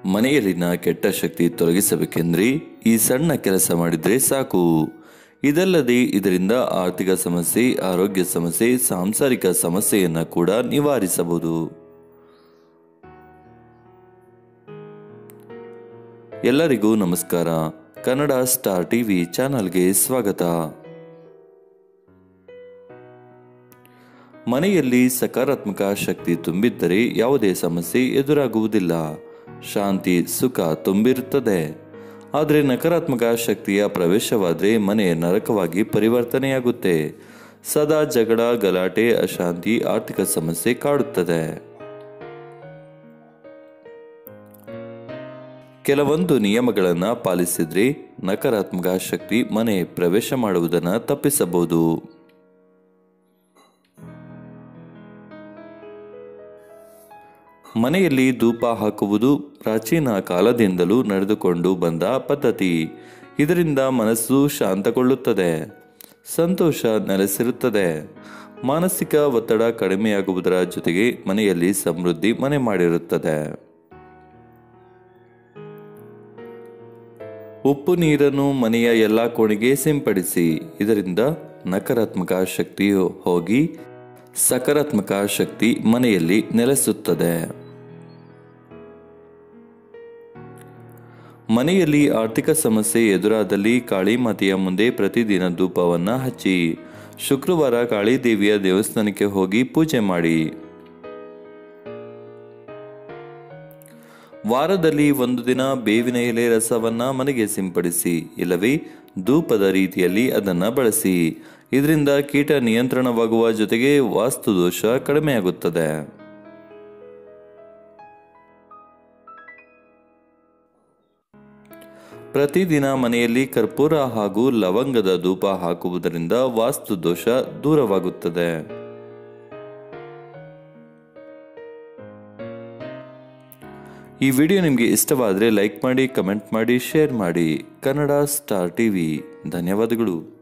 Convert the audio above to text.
ಮನೆಯಲ್ಲಿನ ಕೆಟ್ಟ ಶಕ್ತಿ ತೊಲಗಿಸಬೇಕೆಂದ್ರೆ ಈ ಸಣ್ಣ ಕೆಲಸ ಮಾಡಿದ್ರೆ ಸಾಕು ಇದಲ್ಲದೆ ಇದರಿಂದ ಆರ್ಥಿಕ ಸಮಸ್ಯೆ ಆರೋಗ್ಯ ಸಮಸ್ಯೆ ಸಾಂಸಾರಿಕ ಸಮಸ್ಯೆಯನ್ನು ಕೂಡ ನಿವಾರಿಸಬಹುದು ಎಲ್ಲರಿಗೂ ನಮಸ್ಕಾರ ಕನ್ನಡ ಸ್ಟಾರ್ ಟಿವಿ ಚಾನಲ್ಗೆ ಸ್ವಾಗತ ಮನೆಯಲ್ಲಿ ಸಕಾರಾತ್ಮಕ ಶಕ್ತಿ ತುಂಬಿದ್ದರೆ ಯಾವುದೇ ಸಮಸ್ಯೆ ಎದುರಾಗುವುದಿಲ್ಲ ಶಾಂತಿ ಸುಖ ತುಂಬಿರುತ್ತದೆ ಆದರೆ ನಕಾರಾತ್ಮಕ ಶಕ್ತಿಯ ಪ್ರವೇಶವಾದರೆ ಮನೆ ನರಕವಾಗಿ ಪರಿವರ್ತನೆಯಾಗುತ್ತೆ ಸದಾ ಜಗಳ ಗಲಾಟೆ ಅಶಾಂತಿ ಆರ್ಥಿಕ ಸಮಸ್ಯೆ ಕಾಡುತ್ತದೆ ಕೆಲವೊಂದು ನಿಯಮಗಳನ್ನು ಪಾಲಿಸಿದ್ರೆ ನಕಾರಾತ್ಮಕ ಶಕ್ತಿ ಮನೆ ಪ್ರವೇಶ ಮಾಡುವುದನ್ನು ತಪ್ಪಿಸಬಹುದು ಮನೆಯಲ್ಲಿ ಧೂಪ ಹಾಕುವುದು ಪ್ರಾಚೀನ ಕಾಲದಿಂದಲೂ ನಡೆದುಕೊಂಡು ಬಂದ ಪದ್ಧತಿ ಇದರಿಂದ ಮನಸ್ಸು ಶಾಂತಗೊಳ್ಳುತ್ತದೆ ಸಂತೋಷ ನೆಲೆಸಿರುತ್ತದೆ ಮಾನಸಿಕ ಒತ್ತಡ ಕಡಿಮೆಯಾಗುವುದರ ಜೊತೆಗೆ ಮನೆಯಲ್ಲಿ ಸಮೃದ್ಧಿ ಮನೆ ಮಾಡಿರುತ್ತದೆ ಉಪ್ಪು ನೀರನ್ನು ಮನೆಯ ಎಲ್ಲ ಕೋಣೆಗೆ ಸಿಂಪಡಿಸಿ ಇದರಿಂದ ನಕಾರಾತ್ಮಕ ಶಕ್ತಿಯು ಹೋಗಿ ಸಕಾರಾತ್ಮಕ ಶಕ್ತಿ ಮನೆಯಲ್ಲಿ ನೆಲೆಸುತ್ತದೆ ಮನೆಯಲ್ಲಿ ಆರ್ಥಿಕ ಸಮಸ್ಯೆ ಎದುರಾದಲ್ಲಿ ಕಾಳಿ ಮಾತೆಯ ಮುಂದೆ ಪ್ರತಿದಿನ ಧೂಪವನ್ನು ಹಚ್ಚಿ ಶುಕ್ರವಾರ ಕಾಳಿ ದೇವಿಯ ದೇವಸ್ಥಾನಕ್ಕೆ ಹೋಗಿ ಪೂಜೆ ಮಾಡಿ ವಾರದಲ್ಲಿ ಒಂದು ದಿನ ಬೇವಿನ ಎಲೆ ರಸವನ್ನ ಮನೆಗೆ ಸಿಂಪಡಿಸಿ ಇಲ್ಲವೇ ಧೂಪದ ರೀತಿಯಲ್ಲಿ ಅದನ್ನು ಬಳಸಿ ಇದರಿಂದ ಕೀಟ ನಿಯಂತ್ರಣವಾಗುವ ಜೊತೆಗೆ ವಾಸ್ತು ದೋಷ ಕಡಿಮೆಯಾಗುತ್ತದೆ ಪ್ರತಿದಿನ ಮನೆಯಲ್ಲಿ ಕರ್ಪೂರ ಹಾಗೂ ಲವಂಗದ ಧೂಪ ಹಾಕುವುದರಿಂದ ವಾಸ್ತು ದೋಷ ದೂರವಾಗುತ್ತದೆ ಈ ವಿಡಿಯೋ ನಿಮಗೆ ಇಷ್ಟವಾದರೆ ಲೈಕ್ ಮಾಡಿ ಕಮೆಂಟ್ ಮಾಡಿ ಶೇರ್ ಮಾಡಿ ಕನ್ನಡ ಸ್ಟಾರ್ ಟಿವಿ ಧನ್ಯವಾದಗಳು